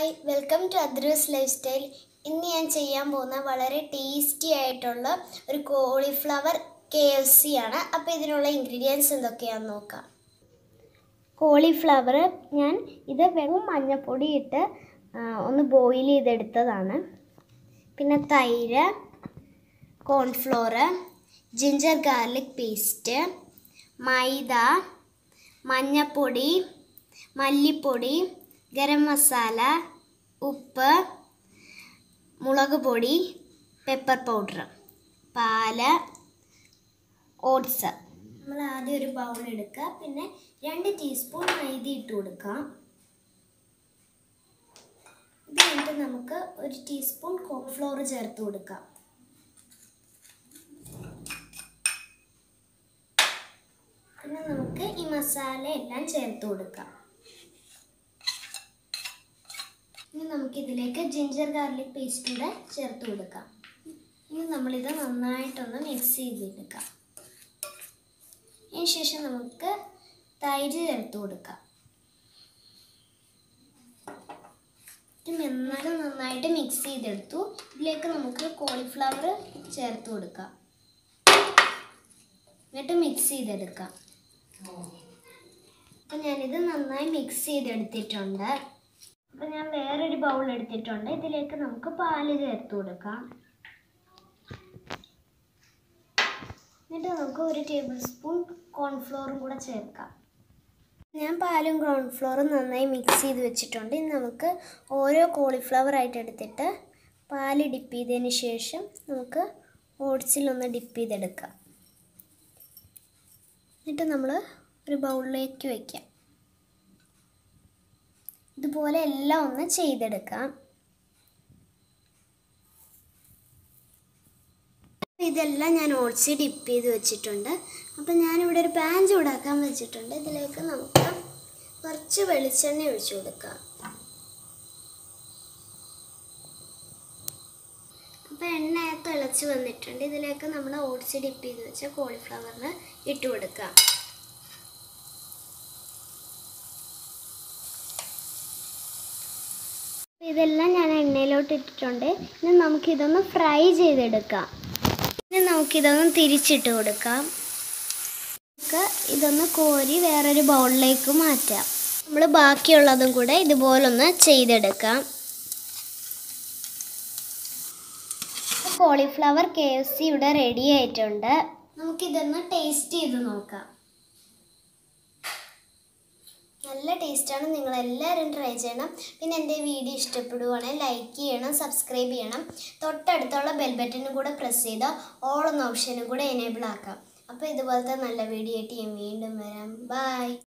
hi welcome to അദ്രൂസ് lifestyle ഇന്ന് ഞാൻ ചെയ്യാൻ പോകുന്ന വളരെ ടേസ്റ്റി ആയിട്ടുള്ള ഒരു കോളിഫ്ലവർ കെ എഫ് സി ആണ് അപ്പോൾ ഇതിനുള്ള ഇൻഗ്രീഡിയൻസ് എന്തൊക്കെയാണെന്ന് നോക്കാം കോളിഫ്ലവർ ഞാൻ ഇത് വെറും മഞ്ഞൾപ്പൊടി ഇട്ട് ആ, ഒന്ന് ബോയിൽ ചെയ്തെടുത്തതാണ് പിന്നെ തൈര് കോൺഫ്ലോർ ജിഞ്ചർ ഗാർലിക് പേസ്റ്റ് മൈദ മഞ്ഞൾപ്പൊടി മല്ലിപ്പൊടി ഗരം മസാല ഉപ്പ് മുളക് പൊടി പെപ്പർ പൗഡർ പാല് ഓട്സ് നമ്മൾ ആദ്യം ഒരു ബൗൾ എടുക്കുക പിന്നെ രണ്ട് ടീസ്പൂൺ മൈദ ഇട്ട് കൊടുക്കാം ഇത് കഴിഞ്ഞിട്ട് നമുക്ക് ഒരു ടീസ്പൂൺ കോൺഫ്ലോർ ചേർത്ത് കൊടുക്കാം പിന്നെ നമുക്ക് ഈ മസാല എല്ലാം ചേർത്ത് കൊടുക്കാം ഇനി നമുക്ക് ഇതിലേക്ക് ജിഞ്ചർ ഗാർലിക് പേസ്റ്റ് കൂടെ ചേർത്ത് കൊടുക്കാം ഇനി നമ്മളിത് നന്നായിട്ടൊന്ന് മിക്സ് ചെയ്തെടുക്കാം അതിന് ശേഷം നമുക്ക് തൈര് ചേർത്ത് കൊടുക്കാം ഇത് എന്നാലും നന്നായിട്ട് മിക്സ് ചെയ്തെടുത്തു ഇതിലേക്ക് നമുക്ക് കോളിഫ്ലവർ ചേർത്ത് കൊടുക്കാം എന്നിട്ട് മിക്സ് ചെയ്തെടുക്കാം അപ്പം ഞാനിത് നന്നായി മിക്സ് ചെയ്തെടുത്തിട്ടുണ്ട് അപ്പം ഞാൻ വേറൊരു ബൗൾ എടുത്തിട്ടുണ്ട് ഇതിലേക്ക് നമുക്ക് പാല് ചേർത്ത് കൊടുക്കാം എന്നിട്ട് നമുക്ക് ഒരു ടേബിൾ സ്പൂൺ കോൺഫ്ലോറും കൂടെ ചേർക്കാം ഞാൻ പാലും കോൺഫ്ലോറും നന്നായി മിക്സ് ചെയ്ത് വെച്ചിട്ടുണ്ട് ഇനി നമുക്ക് ഓരോ കോളിഫ്ലവർ ആയിട്ട് എടുത്തിട്ട് പാല് ഡിപ്പ് ചെയ്തതിന് ശേഷം നമുക്ക് ഓട്സിലൊന്ന് ഡിപ്പ് ചെയ്തെടുക്കാം എന്നിട്ട് നമ്മൾ ഒരു ബൗളിലേക്ക് വയ്ക്കാം ഇതുപോലെ എല്ലാം ഒന്ന് ചെയ്തെടുക്കാം ഇതെല്ലാം ഞാൻ ഓട്സ് ഡിപ്പ് ചെയ്ത് വെച്ചിട്ടുണ്ട് അപ്പം ഞാനിവിടെ ഒരു പാൻ ചൂടാക്കാൻ വെച്ചിട്ടുണ്ട് ഇതിലേക്ക് നമുക്ക് കുറച്ച് വെളിച്ചെണ്ണ ഒഴിച്ചു കൊടുക്കാം അപ്പം എണ്ണ തിളച്ച് വന്നിട്ടുണ്ട് ഇതിലേക്ക് നമ്മൾ ഓട്സ് ഡിപ്പ് ചെയ്ത് വെച്ച കോളിഫ്ലവറിന് ഇട്ട് കൊടുക്കാം ഇതെല്ലാം ഞാൻ എണ്ണയിലോട്ട് ഇട്ടിട്ടുണ്ട് ഇനി നമുക്കിതൊന്ന് ഫ്രൈ ചെയ്തെടുക്കാം ഇനി നമുക്കിതൊന്ന് തിരിച്ചിട്ട് കൊടുക്കാം നമുക്ക് ഇതൊന്ന് കോരി വേറൊരു ബൗളിലേക്ക് മാറ്റാം നമ്മൾ ബാക്കിയുള്ളതും കൂടെ ഇതുപോലൊന്ന് ചെയ്തെടുക്കാം കോളിഫ്ലവർ കെ എഫ് സി ഇവിടെ റെഡി ആയിട്ടുണ്ട് നമുക്കിതൊന്ന് ടേസ്റ്റ് ചെയ്ത് നോക്കാം നല്ല ടേസ്റ്റാണ് നിങ്ങൾ എല്ലാവരും ട്രൈ ചെയ്യണം പിന്നെ എൻ്റെ വീഡിയോ ഇഷ്ടപ്പെടുവാണെങ്കിൽ ലൈക്ക് ചെയ്യണം സബ്സ്ക്രൈബ് ചെയ്യണം തൊട്ടടുത്തുള്ള ബെൽ ബട്ടനും കൂടെ പ്രസ് ചെയ്താൽ ഓൾ എന്ന ഓപ്ഷനും കൂടെ എനേബിൾ ആക്കാം അപ്പോൾ ഇതുപോലത്തെ നല്ല വീഡിയോ ആയിട്ട് ഞാൻ വീണ്ടും വരാം ബൈ